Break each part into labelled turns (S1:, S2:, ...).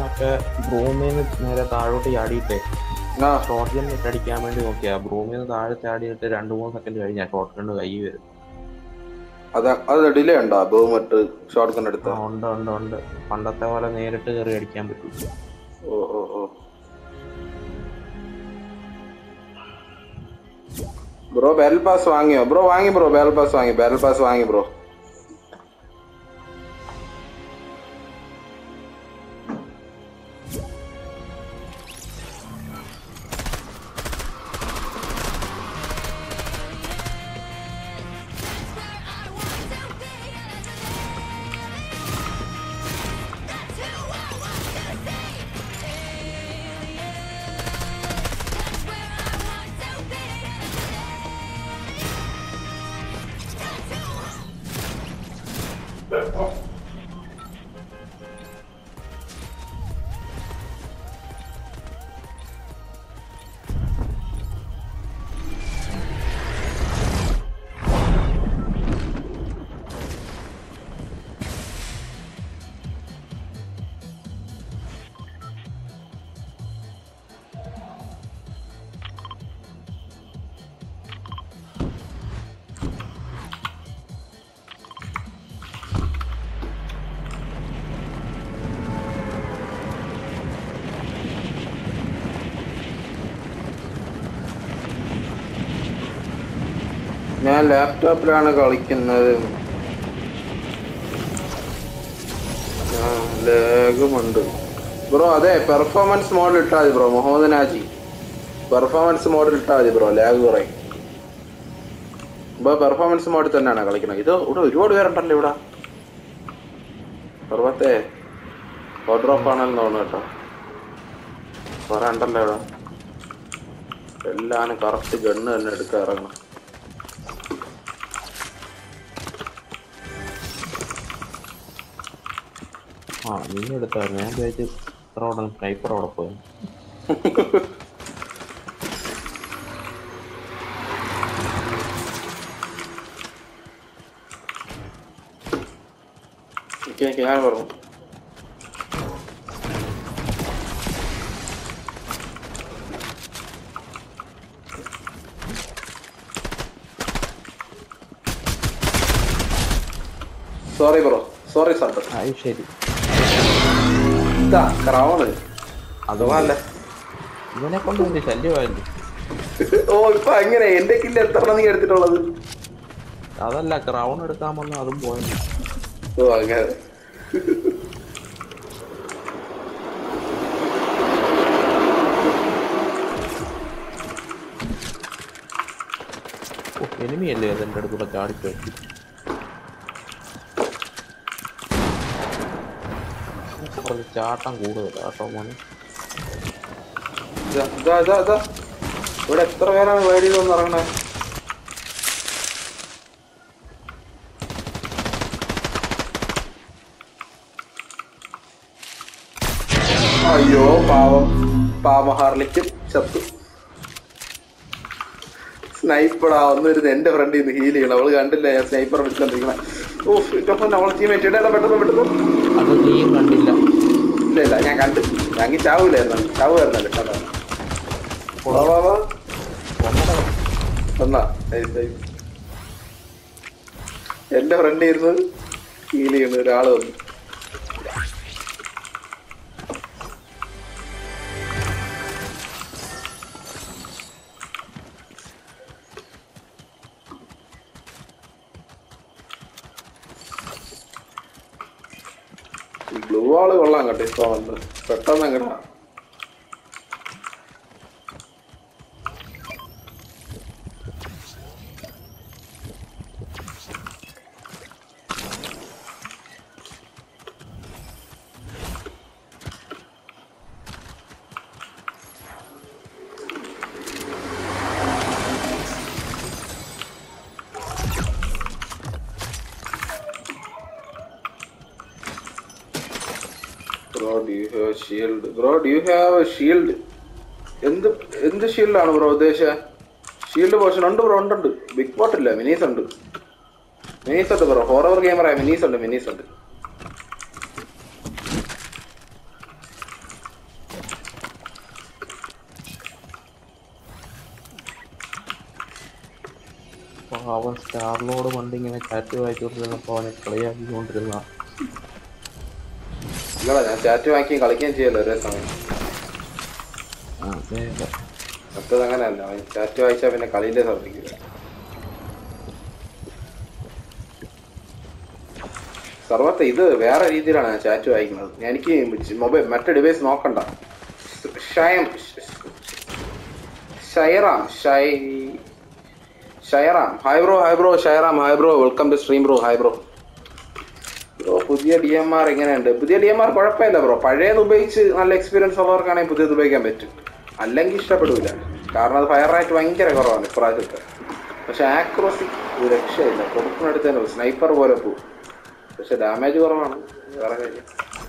S1: മറ്റേ ബ്രൂമിൽ നിന്ന് നേരെ താഴോട്ട് ചാടിയിട്ടേ
S2: ആ
S1: ഷോർട്ട് ഗൺ ഇട്ട് അടിക്കാൻ വേണ്ടി നോക്കിയാ ബ്രൂമിൽ നിന്ന് താഴെ ചാടിയിട്ട് രണ്ട് മൂന്ന് സെക്കൻഡ് കഴിഞ്ഞാ ഷോർട്ട് ഗൺ കൈ വരും
S2: അത് അത് ഡിലേ ഉണ്ടോ ബഹുമറ്റ് ഷോർട്ട് ഗൺ എടുത്ത
S1: ആ, ഉണ്ട് ഉണ്ട് ഉണ്ട് പണ്ടത്തെ പോലെ നേരിട്ട് കയറി അടിക്കാൻ പറ്റില്ല
S2: ഓ ഓ ഓ ബ്രോ ബാരൽ പാസ് വാങ്ങിയോ ബ്രോ വാങ്ങി ബ്രോ ബാരൽ പാസ് വാങ്ങി ബാരൽ പാസ് വാങ്ങി ബ്രോ ഞാൻ ലാപ്ടോപ്പിലാണ് കളിക്കുന്നത് ലേഗുമുണ്ട് ബ്രോ അതെ പെർഫോമൻസ് മോഡിൽ ഇട്ടാൽ മതി ബ്രോ മുഹമ്മദ് നാജി പെർഫോമൻസ് മോഡിൽ ഇട്ടാൽ മതി ബ്രോ ലാഗ് കുറയും ഇപ്പൊ പെർഫോമൻസ് മോഡിൽ തന്നെയാണ് കളിക്കുന്നത് ഇത് ഇവിടെ ഒരുപാട് പേരുണ്ടല്ലോ ഇവിടെ പർവത്തെ ഡ്രോപ്പ് ആണെന്ന് തോന്നുന്നു കേട്ടോ കുറെ ഉണ്ടല്ലോ ഇവിടെ എല്ലാരും കറക്റ്റ് ഗണ്ണ് തന്നെ എടുക്കാൻ ഇറങ്ങണം
S1: ആ നീ എടുത്തായിരുന്നു ഞാൻ വിചാരിച്ചു ഇത്ര അവിടെ സ്നൈപ്പർ അവിടെ പോയി
S2: ഓക്കെ ഓക്കെ ഞാൻ പറഞ്ഞു സോറി ബ്രോ സോറി സാർ
S1: അത് ശരി
S2: ഇതാ ക്രൗണ് അഥവാ അല്ലേ
S1: ഇവനെ കൊണ്ട് വലിയ ശല്യമായിരുന്നു
S2: ഓ ഇപ്പൊ എങ്ങനെ എന്റെ കില്ല് എത്ര നീ എടുത്തിട്ടുള്ളത്
S1: അതല്ല ക്രൗൺ എടുക്കാൻ വന്ന അതും പോയത്
S2: ഓ അങ്ങനെ
S1: എനിമിയല്ലേ അത് എൻ്റെ അടുത്തൂടെ ചാടിപ്പോയി കുറച്ച് ചാട്ടം കൂടുതൽ കേട്ടോ മോനെ
S2: ഇതാ, ഇതാ, ഇതാ, ഇതാ. ഇവിടെ എത്ര പേരാണ് വേടിയിൽ വന്ന് ഇറങ്ങണേ അയ്യോ പാവം പാവ ഹാർലിക്കും ചത്തു സ്നൈപ്പടാ ഒന്നിരുന്ന് എന്റെ ഫ്രണ്ടിൽ നിന്ന് ഹീൽ ചെയ്യണം അവള് കണ്ടില്ല ഞാൻ സ്നൈപ്പർ വെച്ചിട്ടുണ്ടിരിക്കണേ ഓ ഇതൊപ്പം അവളെ ടീമേറ്റ് ഇടേണ്ട പെട്ടെന്ന് പെട്ടെന്ന്
S1: അത് നീയും കണ്ടില്ല
S2: ഇല്ല ഇല്ല ഞാൻ കണ്ടു ഞാൻ ചാവൂലായിരുന്നു ചാവുമായിരുന്നല്ലോ കേട്ടോ വാ, വാ, വാ. വന്നാ നൈസ്, നൈസ്. എന്റെ ഫ്രണ്ട് ഇരുന്ന് ഹീൽ ചെയ്യുന്ന ഒരാള് വന്നു ബ്ലൂ ആള് കൊള്ളാം കേട്ടോ ഇപ്പൊ വന്ന് പെട്ടെന്ന് എങ്ങടാ bro do you have shield bro do you have shield എന്ത് എന്ത് ഷീൽഡാണ് ബ്രോ ഉദ്ദേശിച്ച ഷീൽഡ് പോർഷൻ ഉണ്ട് ബ്രോ ഉണ്ട് ബിഗ് പോട്ട് ഇല്ല മിനീസ് ഉണ്ട് മിനീസ് ഉണ്ട് ബ്രോ ഹോറർ ഗെയിമറായ മിനീസ് ഉണ്ട് മിനീസ് ഉണ്ട്
S1: അവൻ സ്റ്റാറിനോട് പണ്ട് ഇങ്ങനെ ചാറ്റ് വായിച്ചുകൊണ്ടിരുന്നപ്പോ അവനെ കളിയാക്കിക്കൊണ്ടിരുന്ന
S2: നിങ്ങളെ ഞാൻ ചാറ്റ് വാങ്ങിക്കുകയും കളിക്കുകയും ചെയ്യല്ലോ ഒരേ സമയം
S1: അതെ അതെ
S2: മറ്റത് അങ്ങനെയല്ല അവൻ ചാറ്റ് വായിച്ചാൽ പിന്നെ കളിയിലേ ശ്രദ്ധിക്കില്ല സർവത്തെ ഇത് വേറെ രീതിയിലാണ് ഞാൻ ചാറ്റ് വായിക്കുന്നത് എനിക്ക് മൊബൈൽ മറ്റേ ഡിവൈസ് നോക്കണ്ട ഷയം ഷയറാം ഷൈ ഷയറാം ഹായ് ബ്രോ ഹായ് ബ്രോ ഷയറാം hi bro welcome to stream bro hi bro bro പുതിയ ഡി എം ആർ എങ്ങനെയുണ്ട് പുതിയ ഡി എം ആർ കുഴപ്പമില്ല ബ്രോ പഴയത് ഉപയോഗിച്ച് നല്ല എക്സ്പീരിയൻസ് ഉള്ളവർക്കാണെങ്കിൽ പുതിയത് ഉപയോഗിക്കാൻ പറ്റും അല്ലെങ്കിൽ ഇഷ്ടപ്പെടില്ല കാരണം അത് ഫയർ റേറ്റ് ഭയങ്കര കുറവാണ് ഇപ്രാവശ്യത്തെ പക്ഷെ ആക്രോസി ഒരു രക്ഷയില്ല കൊടുക്കുന്നിടത്തേന് സ്നൈപ്പർ പോലെ പോകും പക്ഷെ ഡാമേജ് കുറവാണ് വേറെ കാര്യം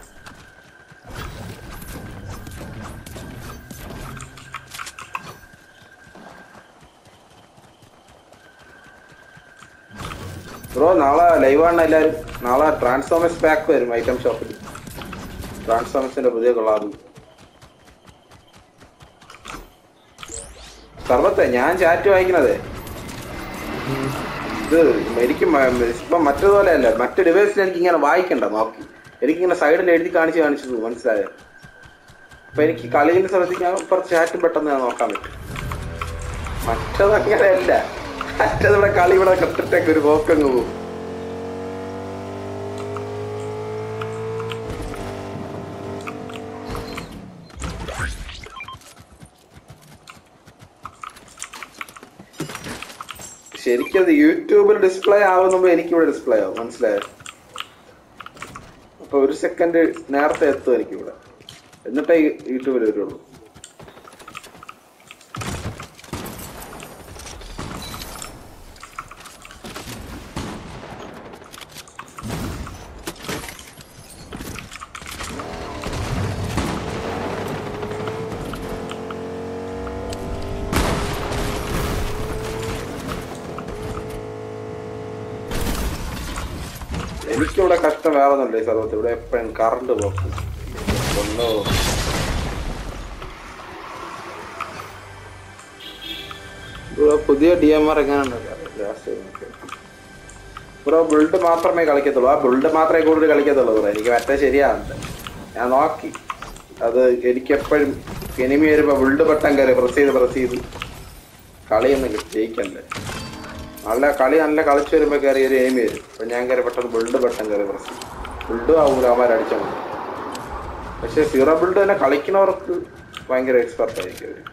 S2: ബ്രോ നാളെ ലൈവാണ് എല്ലാവരും നാളെ ട്രാൻസ്ഫോമേഴ്സ് പാക്ക് വരും ഐറ്റം ഷോപ്പിൽ ട്രാൻസ്ഫോമേഴ്സിന്റെ പുതിയ കൊള്ളാത് സർവത്തെ ഞാൻ ചാറ്റ് വായിക്കണതേ ഇത് എനിക്ക് മ- ഇപ്പൊ മറ്റതുപോലെ അല്ല മറ്റു ഡിവൈസിൽ എനിക്ക് ഇങ്ങനെ വായിക്കണ്ട നോക്കി എനിക്കിങ്ങനെ സൈഡിൽ എഴുതി കാണിച്ച് കാണിച്ചു മനസ്സിലായോ അപ്പൊ എനിക്ക് കളിയിൽ ശ്രദ്ധിക്കാൻ കുറച്ച് ചാറ്റും പെട്ടെന്ന് ഞാൻ നോക്കാൻ പറ്റും മറ്റത് അങ്ങനെയല്ല മറ്റത് ഇവിടെ കളി ഇവിടെ കെട്ടിട്ടേക്ക് ഒരു പോക്കങ്ങ് പോകും ശരിക്കും അത് യൂട്യൂബിൽ ഡിസ്പ്ലേ ആവുന്നുമ്പോ എനിക്കിവിടെ ഡിസ്പ്ലേ ആവും മനസ്സിലായോ അപ്പൊ ഒരു സെക്കൻഡ് നേരത്തെ എത്തും എനിക്കിവിടെ എന്നിട്ടേ ഈ യൂട്യൂബിൽ വരുള്ളൂ എനിക്കിവിടെ കഷ്ടം വേറെ ഒന്നുമില്ല ഈ സർവത്ത് ഇവിടെ എപ്പോഴും കറണ്ട് പോക്കും ഒന്നോ ഇവിടെ പുതിയ ഡി എം ആർ എങ്ങനെയുണ്ട് ബ്രോ ബിൽഡ് മാത്രമേ കളിക്കത്തുള്ളൂ ആ ബിൽഡ് മാത്രമേ കൂടുതൽ കളിക്കത്തുള്ളൂ ബ്രോ എനിക്ക് മറ്റേ ശരിയാകുന്നുണ്ട് ഞാൻ നോക്കി അത് എനിക്കെപ്പോഴും എനിമി വരുമ്പോ ബിൽഡ് പെട്ടെന്ന് കയറി പ്രസ് ചെയ്ത് പ്രസ് ചെയ്ത് കളിയൊന്നും ജയിക്കണ്ടേ നല്ല കളി നല്ല കളിച്ചു വരുമ്പോ കയറി ഒരു എയിമി വരും അപ്പൊ ഞാൻ കയറി പെട്ടെന്ന് ബിൽഡ് പെട്ടെന്ന് കയറി പ്രസ് ബിൽഡും ആവൂല അവന്മാരടിച്ചാൽ മതി പക്ഷെ സീറോ ബിൽഡ് തന്നെ കളിക്കുന്നവർക്ക് ഭയങ്കര എക്സ്പെർട്ട് ആയിരിക്കും അവര്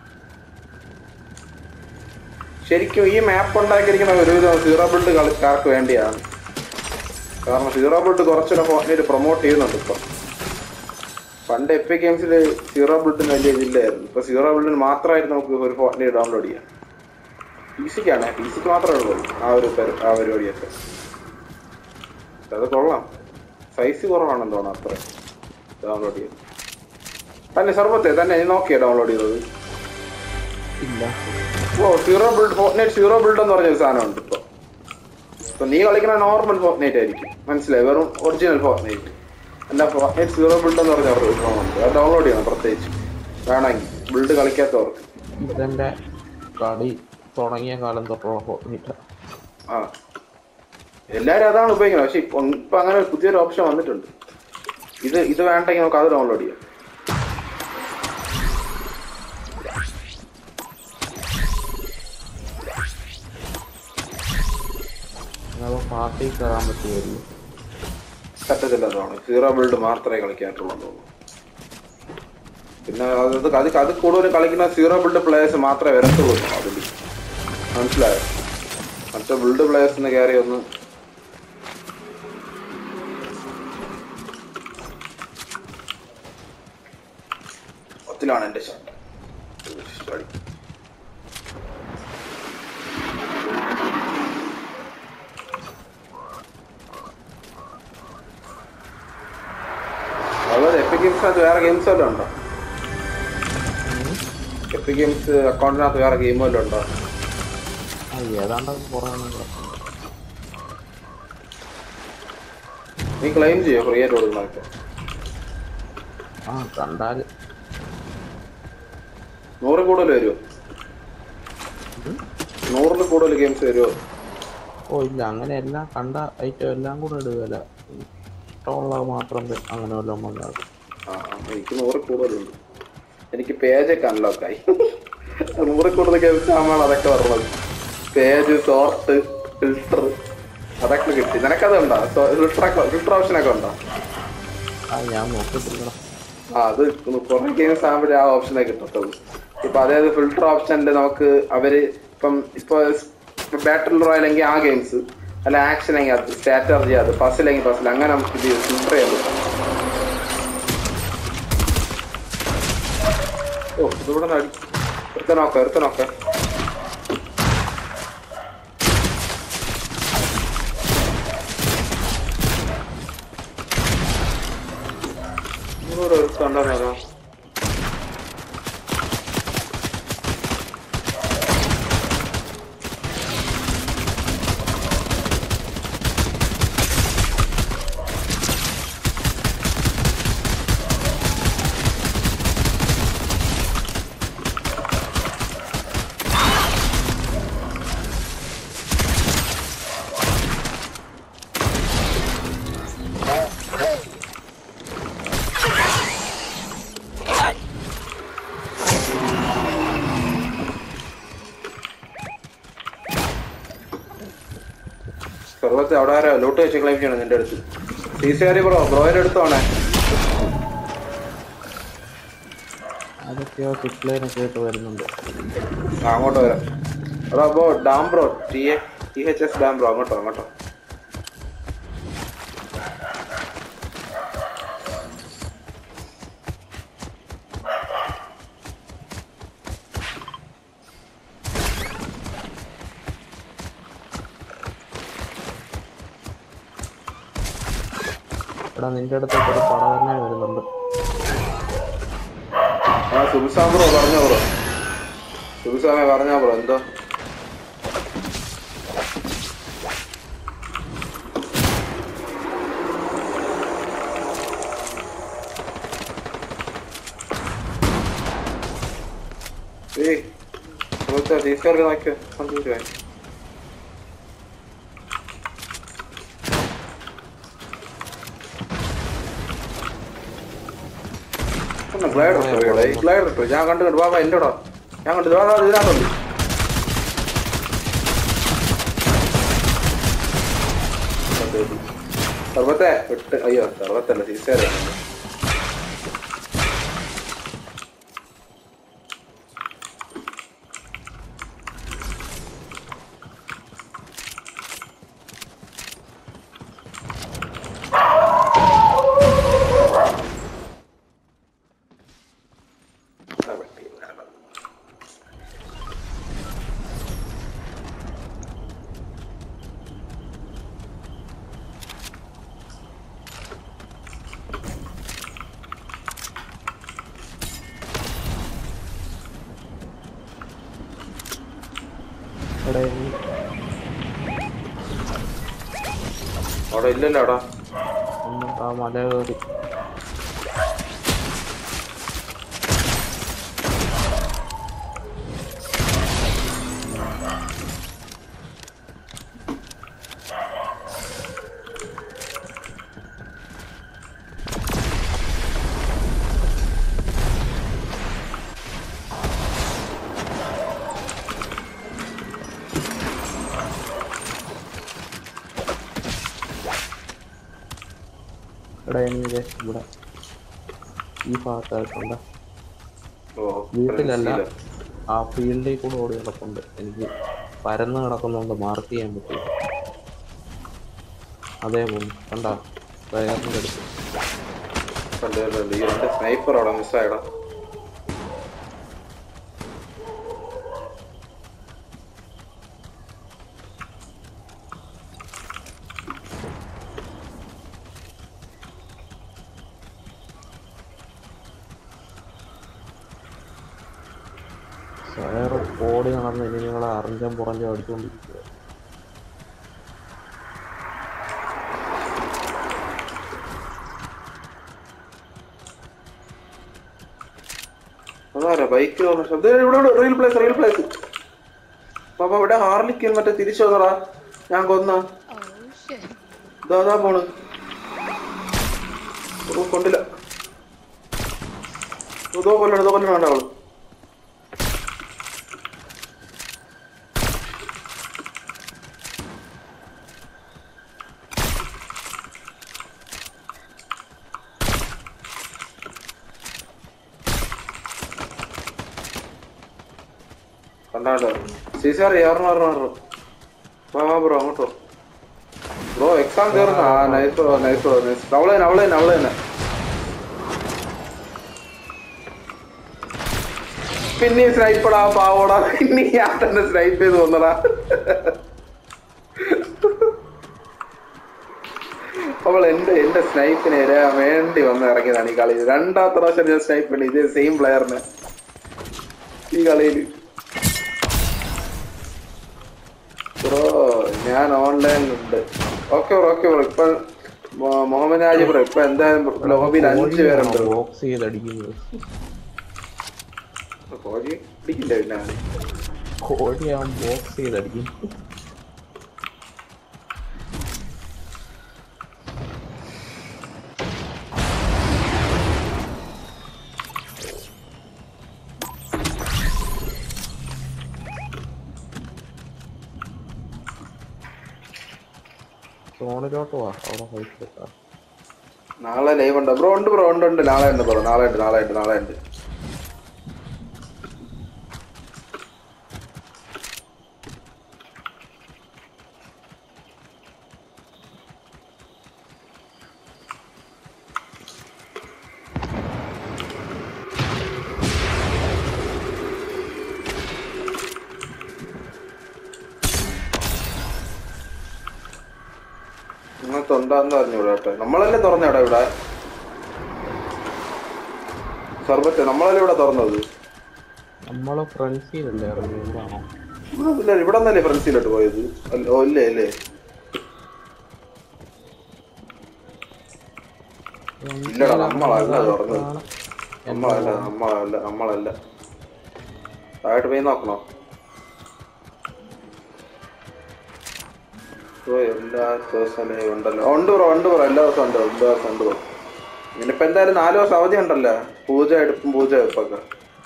S2: ശരിക്കും ഈ മാപ്പ് ഉണ്ടാക്കിയിരിക്കുന്ന ഒരുവിധം സീറോ ബിൽഡ് കളിക്കാർക്ക് വേണ്ടിയാണ് കാരണം സീറോ ബിൽഡ് കുറച്ചുകൂടെ ഫോണിൽ പ്രൊമോട്ട് ചെയ്യുന്നുണ്ട് ഇപ്പൊ പണ്ട് എഫ് ഗെയിംസിൽ സീറോ ബിൽഡിന് വലിയ ഇതില്ലായിരുന്നു ഇപ്പൊ സീറോ ബിൽഡിന് മാത്രമായിട്ട് നമുക്ക് ഒരു ഫോണിൽ ഡൗൺലോഡ് ചെയ്യാം പി സിക്കാണ് പി സിക്ക് മാത്രമേ ഉള്ളൂ ആ ഒരു പരി- ആ പരിപാടിയൊക്കെ അത് കൊള്ളാം സൈസ് കുറവാണെന്ന് തോന്നുന്നു അത്ര ഡൗൺലോഡ് ചെയ്ത് തന്നെ സർവത്തെ തന്നെ നീ നോക്കിയാ ഡൗൺലോഡ് ചെയ്തത്
S1: ഇല്ല
S2: ഓ zero build Fortnite zero build എന്ന് പറഞ്ഞൊരു സാധനമുണ്ട് ഇപ്പൊ ഇപ്പൊ നീ കളിക്കുന്ന നോർമൽ ഫോർട്ട്നൈറ്റ് ആയിരിക്കും മനസ്സിലായി വെറും ഒറിജിനൽ ഫോർട്ട്നൈറ്റ് അല്ല ഫോർട്ട്നൈറ്റ് സീറോ ബിൽഡ് എന്ന് പറഞ്ഞ ഒരു ഫോണുണ്ട് അത് ഡൗൺലോഡ് ചെയ്യണം പ്രത്യേകിച്ച് വേണമെങ്കിൽ ബിൽഡ് കളിക്കാത്തവർക്ക്
S1: ഇതെന്റെ കളി തുടങ്ങിയ കാലം തൊട്ടുള്ള ഫോർമീറ്റ
S2: ആ എല്ലാരും അതാണ് ഉപയോഗിക്കുന്നത് പക്ഷെ ഇപ്പൊ ഇപ്പൊ അങ്ങനെ ഒരു പുതിയൊരു ഓപ്ഷൻ വന്നിട്ടുണ്ട് ഇത് ഇത് വേണ്ടെങ്കിൽ നമുക്ക് അത് ഡൗൺലോഡ് ചെയ്യാം
S1: അപ്പൊ പാർട്ടി കയറാൻ പറ്റുമായിരുന്നു
S2: പറ്റത്തില്ല തോന്നുന്നു സീറോ ബിൽഡ് മാത്രമേ കളിക്കാനായിട്ടുള്ളൂ തോന്നുന്നു പിന്നെ അത് അത് അത് കൂടുതൽ കളിക്കുന്ന സീറോ ബിൽഡ് പ്ലേയേഴ്സ് മാത്രമേ വരത്തുള്ളൂ അതിൽ മനസ്സിലായോ മറ്റേ ബിൽഡ് പ്ലേയേഴ്സിന് കയറി ഒന്ന് ഒത്തിലാണ് എന്റെ ഷർട്ട് അതുപോലെ എപ്പിക് ഗെയിംസിനകത്ത് വേറെ ഗെയിംസ് വല്ലതും ഉണ്ടോ എപ്പിക് ഗെയിംസ് അക്കൗണ്ടിനകത്ത് വേറെ ഗെയിം വല്ലതും ഉണ്ടോ
S1: ആ ഏതാണ്ടൊക്കെ കുറേ
S2: നീ ക്ലെയിം ചെയ്യോ ഫ്രീ ആയിട്ട് കൊടുക്കുന്നതൊക്കെ
S1: ആ കണ്ടാൽ
S2: നൂറിൽ കൂടുതൽ വരുമോ നൂറിൽ കൂടുതൽ ഗെയിംസ് വരുമോ
S1: ഓ ഇല്ല അങ്ങനെ എല്ലാം കണ്ട ഐറ്റം എല്ലാം കൂടെ ഇടുകയില്ല ഇഷ്ടമുള്ളത് മാത്രം വെ- അങ്ങനെ വല്ലതും വന്നാൽ
S2: ആ ആ, എനിക്ക് നൂറ് കൂടുതലുണ്ട് എനിക്ക് പേജൊക്കെ അൺലോക്ക് ആയി നൂറ് കൂടുതൽ കേൾക്കുമ്പോൾ അതൊക്കെ പറഞ്ഞത് പേജ് സോർട്ട് ഫിൽട്ടർ അതൊക്കെ കിട്ടി നിനക്കത് ഉണ്ടോ ഫിൽട്ടർ ഫിൽട്ടർ ഓപ്ഷനൊക്കെ ഉണ്ടോ
S1: ആ ഞാൻ നോക്കിയിട്ടില്ല
S2: ആ അത് കുറെ ഗെയിംസ് ആകുമ്പോഴേ ആ ഓപ്ഷനേ കിട്ടത്തുള്ളൂ ഇപ്പൊ അതായത് ഫിൽട്ടർ ഓപ്ഷനിൽ നമുക്ക് അവര് ഇപ്പം ഇപ്പൊ ബാറ്റിൽ റോയൽ എങ്കിൽ ആ ഗെയിംസ് അല്ല ആക്ഷൻ എങ്കിൽ അത് സ്ട്രാറ്റജി അത് പസിൽ എങ്കിൽ പസിൽ അങ്ങനെ നമുക്ക് ഇത് ഫിൽട്ടർ ചെയ്യാൻ പറ്റും ഓ ഇതിവിടെ നിന്ന് അടി എടുത്ത നോക്കാം എടുത്ത നോക്കാം ഇവിടെ ഒരുത്തുണ്ടെന്നോ സർവത്തെ അവിടെ ആരോ ലോട്ട് വെച്ച് ക്ലൈം ചെയ്യണം നിന്റെ അടുത്ത് സി സി ആർ ബ്രോ ബ്രോയുടെ അടുത്താണേ
S1: അതൊക്കെയോ സിപ്ലൈനൊക്കെ ആയിട്ട് വരുന്നുണ്ട്
S2: ആ അങ്ങോട്ട് വരാം എടാ അപ്പോ damn bro T A T H S damn bro അങ്ങോട്ടോ അങ്ങോട്ടോ
S1: എടാ നിന്റെ അടുത്തേക്ക് ഒരു പട തന്നെ വരുന്നുണ്ട്
S2: ആ സുബിസാം ബ്രോ പറഞ്ഞോ ബ്രോ സുബിസാമെ പറഞ്ഞോ ബ്രോ എന്തോ ഏയ് സുഹൃത്തെ ടീച്ചർക്ക് നോക്കിയോ സന്തോഷമായി ഗ്ലൈഡർ ഇട്ടോ ഗ്ലൈഡർ ഇട്ടോ ഞാൻ കണ്ടു കണ്ടു ബാബാ എൻ്റെ ഇടാ ഞാൻ കണ്ടു ബാബാ ഇതിനകത്തുണ്ട് സർവത്തെ വിട്ട് അയ്യോ സർവത്തല്ല സീസേരാണ്
S1: എടാ ഈ
S2: അവിടെ ഇല്ലല്ലോ അവിടെ
S1: ഒന്ന് ആ മല കയറി എടാ എനിക്ക് ഇവിടെ ഈ ഭാഗത്തായിട്ടുണ്ട്
S2: ഓ
S1: വീട്ടിലല്ല
S2: ഫ്രണ്ട്സില്.
S1: ആ ഫീൽഡിൽ കൂടെ ഓടി കിടപ്പുണ്ട് എനിക്ക് പരന്ന് കിടക്കുന്നതുകൊണ്ട് മാർക്ക് ചെയ്യാൻ പറ്റില്ല അതേ പോകുന്നു കണ്ട ടയറിൻ്റെ അടുത്ത്
S2: കണ്ടു കണ്ടു കണ്ടു. ഈ രണ്ട് സ്നൈപ്പർ അവിടെ മിസ്സായടാ
S1: ടയർ ഓടി നടന്ന് ഇനി നിങ്ങളെ അറിഞ്ഞും പുറഞ്ഞും അടിച്ചുകൊണ്ടിരിക്കുക
S2: അതാരാ ബൈക്ക് വന്ന ശബ്ദം ഇവിടെ ഇവിടെ റീൽ പ്ലേസ് റീൽ പ്ലേസ് പാപ്പ ഇവിടെ ഹാർലിക്ക് മറ്റേ തിരിച്ചു വന്നടാ ഞാൻ കൊന്ന
S3: Oh shit.
S2: ഇതാ അതാ പോണ് ഓ, കൊണ്ടില്ല ഇതോ കൊല്ലണം ഇതോ കൊല്ലണം അവള് കണ്ടാണ്ടോ സീസാർ ഏറണം ഏറണം ഏറണം വാ വാ ബ്രോ അങ്ങോട്ടോ ബ്രോ എക്സാം കയറുന്ന ആ nice bro nice bro nice അവളെ തന്നെ അവളെ തന്നെ അവളെ തന്നെ പിന്നെ സ്നൈപ്പടാ പാവോടാ പിന്നെ ഞാൻ തന്നെ സ്നൈപ്പ് ചെയ്ത് വന്നടാ അവൾ എന്റെ എന്റെ സ്നൈപ്പിനെ ഇരയാൻ വേണ്ടി വന്ന് ഇറങ്ങിയതാണ് ഈ കളിയിൽ രണ്ടാമത്തെ പ്രാവശ്യം ഞാൻ സ്നൈപ്പ് ഉണ്ട് ഇതേ സെയിം പ്ലെയറിന് ഈ കളിയിൽ ബ്രോ ഞാൻ ഓൺലൈനിലുണ്ട് ഓക്കെ ബ്രോ ഓക്കെ ബ്രോ ഇപ്പൊ മൊ- മുഹമ്മദ് നാജി ബ്രോ ഇപ്പൊ എന്തായാലും ലോബിയിൽ അഞ്ച് പേരുണ്ട്
S1: ബോക്സ് ചെയ്തടിക്കുന്നത്
S2: കോഴി പിടിക്കില്ല പിന്നെ
S1: കോഴിയാവും ബോക്സ് ചെയ്തടിക്കും ഫോണിലോട്ട് വാ അവിടെ പൈസ വെക്കാം
S2: നാളെ ലൈവ് ഉണ്ടോ ബ്രോ ഉണ്ട് ബ്രോ ഉണ്ട് ഉണ്ട് നാളെ ഉണ്ട് ബ്രോ നാളെ ഉണ്ട് നാളെ ഉണ്ട് നാളെ ഉണ്ട് ഇങ്ങനത്തെ ഉണ്ടാന്ന് അറിഞ്ഞൂടാ കേട്ടോ നമ്മളല്ലേ തുറന്നേടാ ഇവിടെ സർബത്ത് നമ്മളല്ലേ ഇവിടെ തുറന്നത്
S1: നമ്മളെ ഫ്രണ്ട്സിലല്ലേ ഇറങ്ങിയതാണോ
S2: ആ, ഇല്ല ഇവിടെ നിന്നല്ലേ ഫ്രണ്ട്സിലോട്ട് പോയത് അല്ല- ഓ ഇല്ലേ അല്ലേ ഇല്ലടാ നമ്മളല്ല തുറന്നത് നമ്മളല്ല നമ്മളല്ല നമ്മളല്ല താഴോട്ട് പോയി നോക്കണോ ഓ എല്ലാ ദിവസവും ലൈവ് ഉണ്ടല്ലോ ഉണ്ട് ബ്രോ ഉണ്ട് ബ്രോ എല്ലാ ദിവസവും ഉണ്ട് എല്ലാ ദിവസവും ഉണ്ട് ബ്രോ ഇനിയിപ്പോ എന്തായാലും നാല് ദിവസം അവധി ഉണ്ടല്ലോ പൂജ എടുപ്പും പൂജ എടുപ്പൊക്കെ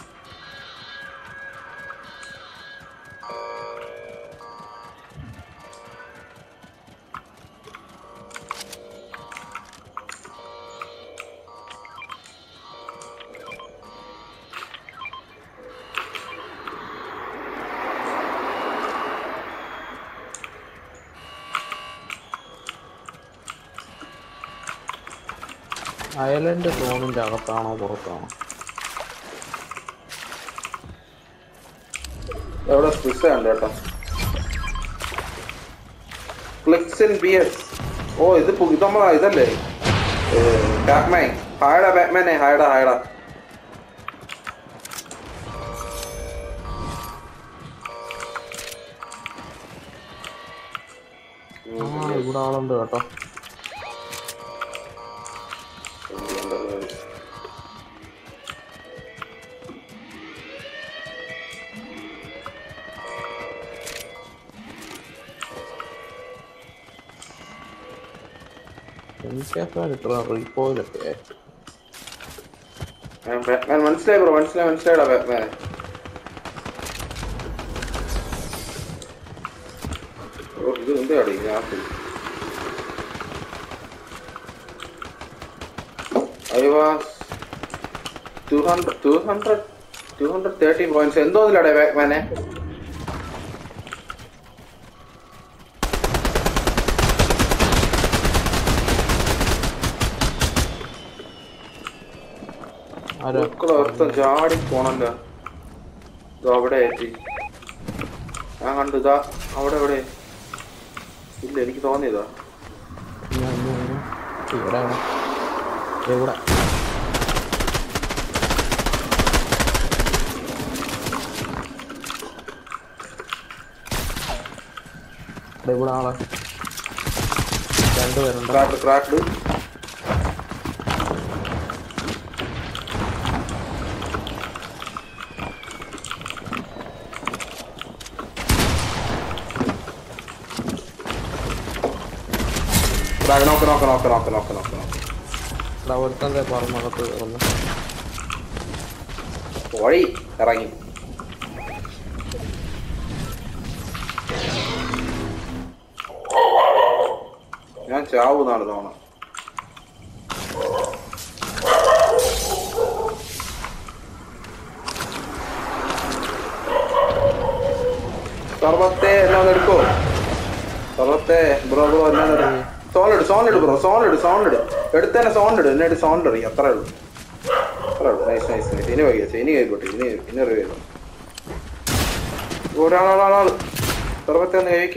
S1: അയലൻഡ് സോണിന്റെ അകത്താണോ പുറത്താണോ
S2: എവിടെ സ്വിസ് ഉണ്ട് കേട്ടോ ഫ്ലിക്സ് ഇൻ ബി എസ് ഓ ഇത് പു- ഇത് നമ്മളാ ഇതല്ലേ ബാറ്റ്മാൻ ഹായടാ ബാറ്റ്മാനെ ഹായടാ ഹായടാ
S1: ആ ഇവിടെ ആളുണ്ട് കേട്ടോ എനിക്കത്ര കിട്ടുന്ന റീപോയിലൊക്കെ
S2: ബാറ്റ്മാൻ മനസ്സിലായി ബ്രോ മനസ്സിലായി മനസ്സിലായിടാ ബാറ്റ്മാൻ ഓ ഇത് എന്താടി ഞാൻ I was 200, 200, 230 points. എന്തോന്നില്ലാടെ ബാറ്റ്മാനെ
S1: ആരോ
S2: മക്കളെ ഒരുത്തൻ ചാടി പോണല്ലോ ഇത് അവിടെ എത്തി ഞാൻ കണ്ടു ഇതാ അവിടെ എവിടെ ഇല്ല എനിക്ക് തോന്നിയതാ
S1: ഞാൻ ഇന്ന് വരും. ഇവിടെയാണ് ഇവിടെ ഇവിടെ ഇവിടെ ആളെ രണ്ടുപേരുണ്ട്
S2: ക്രാക്ക് ക്രാക്ക്ഡ് ബ്രാഗ് നോക്ക് നോക്ക് നോക്ക് നോക്ക് നോക്ക് നോക്ക് നോക്ക്
S1: എടാ ഒരുത്തന്റെ പറമ്പകത്ത് കയറുന്നു
S2: വഴി ഇറങ്ങി ഞാൻ ചാവുന്നാണ് തോന്നുന്നത് സർവത്തെ എന്നെ ഒന്ന് എടുക്കോ സർവത്തെ ബ്രോ ബ്രോ എന്നെ ഒന്ന് എടു. സോണിലിട് സോണിലിട് ബ്രോ സോണിലിട് സോണിലിട് എടുത്തന്നെ സോണിലിട് എന്നെ എടുത്ത് സോണിലിട് അത്രേ ഉള്ളൂ അത്രേ ഉള്ളൂ നൈസ് നൈസ് നൈസ് ഇനി വൈകിയ ഇനി കഴിക്കോട്ടെ ഇനി ഇനി അറിയാലോ ഒരാളാളാളാള് സർവത്തെ ഒന്ന് കഴിക്കി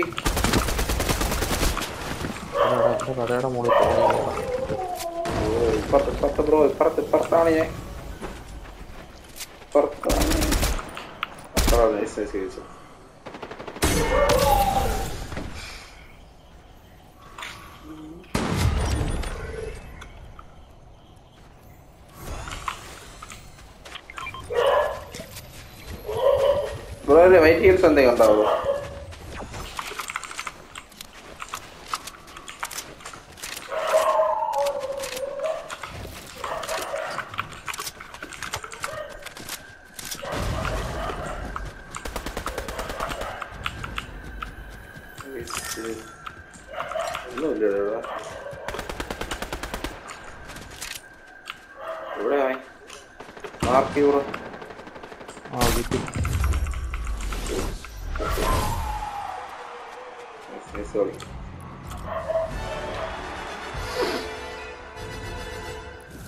S1: എടാ, എടാ, എന്റെ കടയുടെ മുകളിൽ പോകുന്നു
S2: ഓ ഇപ്പുറത്ത് ഇപ്പുറത്ത് ബ്രോ ഇപ്പുറത്ത് ഇപ്പുറത്താണ് ഞാൻ ഇപ്പുറത്താണ് അത്ര നൈസ് നൈസ് കഴിച്ചു ബ്രോ വൈറ്റ് ഹീൽസ് എന്തെങ്കിലും ഉണ്ടാവുമോ ഒന്നുമില്ല ഇവിടെ ഇവിടെ ആയി മാർക്ക് ഇവിടെ
S1: ആ കിട്ടി
S2: സോറി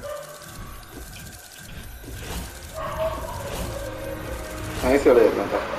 S2: നൈസ് കളി കേട്ടോ